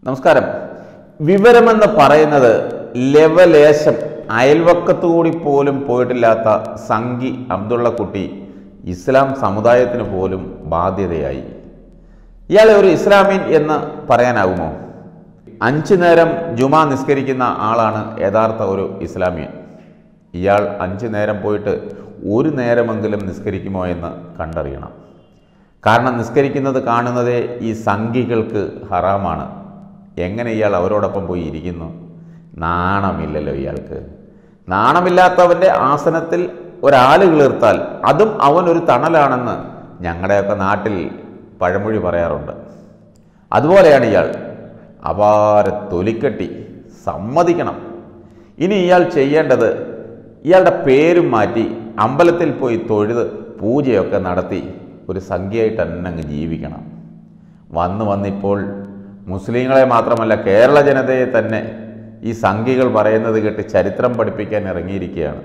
നമസ്കാരം വിവരമെന്ന് പറയുന്നത് ലവലേശം അയൽവക്കത്തുകൂടി പോലും പോയിട്ടില്ലാത്ത സംഘി അബ്ദുള്ള കുട്ടി ഇസ്ലാം സമുദായത്തിന് പോലും ബാധ്യതയായി ഇയാളെ ഒരു ഇസ്ലാമീൻ എന്ന് പറയാനാകുമോ അഞ്ചു നേരം ജുമാ നിസ്കരിക്കുന്ന ആളാണ് യഥാർത്ഥ ഒരു ഇസ്ലാമിയൻ ഇയാൾ അഞ്ചു നേരം പോയിട്ട് ഒരു നേരമെങ്കിലും നിസ്കരിക്കുമോ എന്ന് കണ്ടറിയണം കാരണം നിസ്കരിക്കുന്നത് കാണുന്നതേ ഈ സംഘികൾക്ക് ഹറാമാണ് എങ്ങനെ ഇയാൾ അവരോടൊപ്പം പോയി ഇരിക്കുന്നു നാണമില്ലല്ലോ ഇയാൾക്ക് നാണമില്ലാത്തവൻ്റെ ആസനത്തിൽ ഒരാൾ കിളിർത്താൽ അതും അവനൊരു തണലാണെന്ന് ഞങ്ങളുടെയൊക്കെ നാട്ടിൽ പഴമൊഴി പറയാറുണ്ട് അതുപോലെയാണ് ഇയാൾ അപാര തൊലിക്കെട്ടി സമ്മതിക്കണം ഇനി ഇയാൾ ചെയ്യേണ്ടത് ഇയാളുടെ പേരും മാറ്റി അമ്പലത്തിൽ പോയി തൊഴുത് പൂജയൊക്കെ നടത്തി ഒരു സംഖ്യയായിട്ട് തന്നെ അങ്ങ് ജീവിക്കണം വന്ന് വന്നിപ്പോൾ മുസ്ലിങ്ങളെ മാത്രമല്ല കേരള ജനതയെ തന്നെ ഈ സംഖ്യകൾ പറയുന്നത് കേട്ട് ചരിത്രം പഠിപ്പിക്കാൻ ഇറങ്ങിയിരിക്കുകയാണ്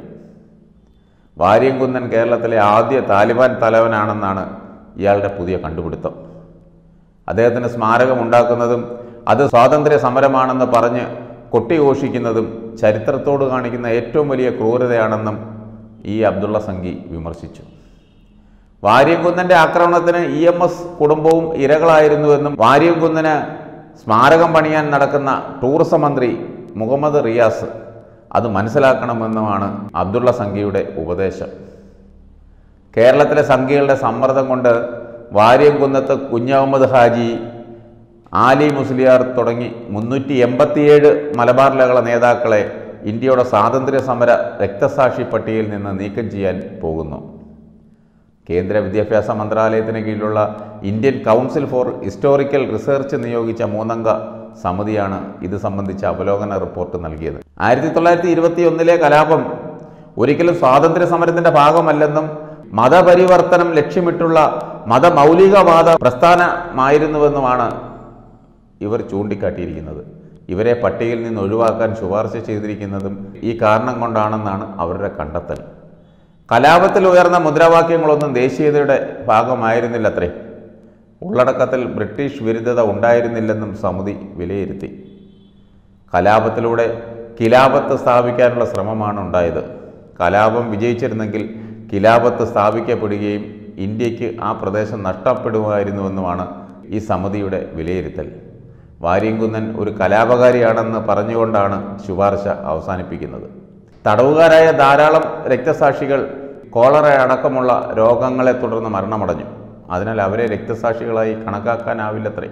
വാര്യംകുന്നൻ കേരളത്തിലെ ആദ്യ താലിബാൻ തലവനാണെന്നാണ് ഇയാളുടെ പുതിയ കണ്ടുപിടുത്തം അദ്ദേഹത്തിന് സ്മാരകം ഉണ്ടാക്കുന്നതും അത് സ്വാതന്ത്ര്യ സമരമാണെന്ന് പറഞ്ഞ് കൊട്ടിഘോഷിക്കുന്നതും ചരിത്രത്തോട് കാണിക്കുന്ന ഏറ്റവും വലിയ ക്രൂരതയാണെന്നും ഈ അബ്ദുള്ള സംഘി വിമർശിച്ചു വാര്യംകുന്നന്റെ ആക്രമണത്തിന് ഇ എം എസ് കുടുംബവും ഇരകളായിരുന്നുവെന്നും വാര്യംകുന്നന് സ്മാരകം പണിയാൻ നടക്കുന്ന ടൂറിസം മന്ത്രി മുഹമ്മദ് റിയാസ് അത് മനസ്സിലാക്കണമെന്നുമാണ് അബ്ദുള്ള സംഘിയുടെ ഉപദേശം കേരളത്തിലെ സംഘികളുടെ സമ്മർദ്ദം കൊണ്ട് വാര്യംകുന്നത്ത് കുഞ്ഞഹമ്മദ് ഹാജി ആലി മുസ്ലിയാർ തുടങ്ങി മുന്നൂറ്റി എൺപത്തിയേഴ് മലബാർ ലഹള നേതാക്കളെ ഇന്ത്യയുടെ സ്വാതന്ത്ര്യ സമര രക്തസാക്ഷി പട്ടികയിൽ നിന്ന് നീക്കം ചെയ്യാൻ പോകുന്നു കേന്ദ്ര വിദ്യാഭ്യാസ മന്ത്രാലയത്തിന് കീഴിലുള്ള Indian council for historical research നിയോഗിച്ച മൂന്നംഗ സമിതിയാണ് ഇത് സംബന്ധിച്ച അവലോകന റിപ്പോർട്ട് നൽകിയത് ആയിരത്തി തൊള്ളായിരത്തി ഇരുപത്തി ഒന്നിലെ കലാപം ഒരിക്കലും സ്വാതന്ത്ര്യ സമരത്തിന്റെ ഭാഗമല്ലെന്നും മതപരിവർത്തനം ലക്ഷ്യമിട്ടുള്ള മതമൗലികവാദ പ്രസ്ഥാനമായിരുന്നുവെന്നുമാണ് ഇവർ ചൂണ്ടിക്കാട്ടിയിരിക്കുന്നത് ഇവരെ പട്ടികയിൽ നിന്ന് ഒഴിവാക്കാൻ ശുപാർശ ചെയ്തിരിക്കുന്നതും ഈ കാരണം കൊണ്ടാണെന്നാണ് അവരുടെ കണ്ടെത്തൽ കലാപത്തിൽ ഉയർന്ന മുദ്രാവാക്യങ്ങളൊന്നും ദേശീയതയുടെ ഭാഗമായിരുന്നില്ലത്രേ ഉള്ളടക്കത്തിൽ ബ്രിട്ടീഷ് വിരുദ്ധത ഉണ്ടായിരുന്നില്ലെന്നും സമിതി വിലയിരുത്തി കലാപത്തിലൂടെ കിലാപത്ത് സ്ഥാപിക്കാനുള്ള ശ്രമമാണ് ഉണ്ടായത് കലാപം വിജയിച്ചിരുന്നെങ്കിൽ കിലാപത്ത് സ്ഥാപിക്കപ്പെടുകയും ഇന്ത്യക്ക് ആ പ്രദേശം നഷ്ടപ്പെടുമായിരുന്നുവെന്നുമാണ് ഈ സമിതിയുടെ വിലയിരുത്തൽ വാര്യംകുന്നൻ ഒരു കലാപകാരിയാണെന്ന് പറഞ്ഞുകൊണ്ടാണ് ശുപാർശ അവസാനിപ്പിക്കുന്നത് തടവുകാരായ ധാരാളം രക്തസാക്ഷികൾ കോളറ അടക്കമുള്ള രോഗങ്ങളെ തുടർന്ന് മരണമടഞ്ഞു അതിനാൽ അവരെ രക്തസാക്ഷികളായി കണക്കാക്കാനാവില്ലത്രേ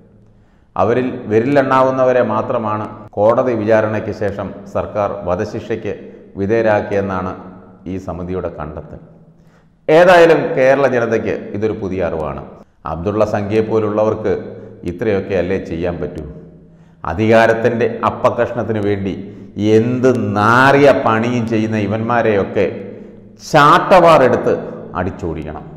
അവരിൽ വിരലെണ്ണാവുന്നവരെ മാത്രമാണ് കോടതി വിചാരണയ്ക്ക് ശേഷം സർക്കാർ വധശിക്ഷയ്ക്ക് വിധേയരാക്കിയെന്നാണ് ഈ സമിതിയുടെ കണ്ടെത്തൽ ഏതായാലും കേരള ജനതയ്ക്ക് ഇതൊരു പുതിയ അറിവാണ് അബ്ദുള്ള സംഖ്യയെ പോലുള്ളവർക്ക് ഇത്രയൊക്കെ അല്ലേ ചെയ്യാൻ പറ്റൂ അധികാരത്തിൻ്റെ അപ്പകഷ്ണത്തിന് വേണ്ടി എന്ത് നാറിയ പണിയും ചെയ്യുന്ന ഇവന്മാരെയൊക്കെ ചാട്ടവാറെടുത്ത് അടിച്ചോടിക്കണം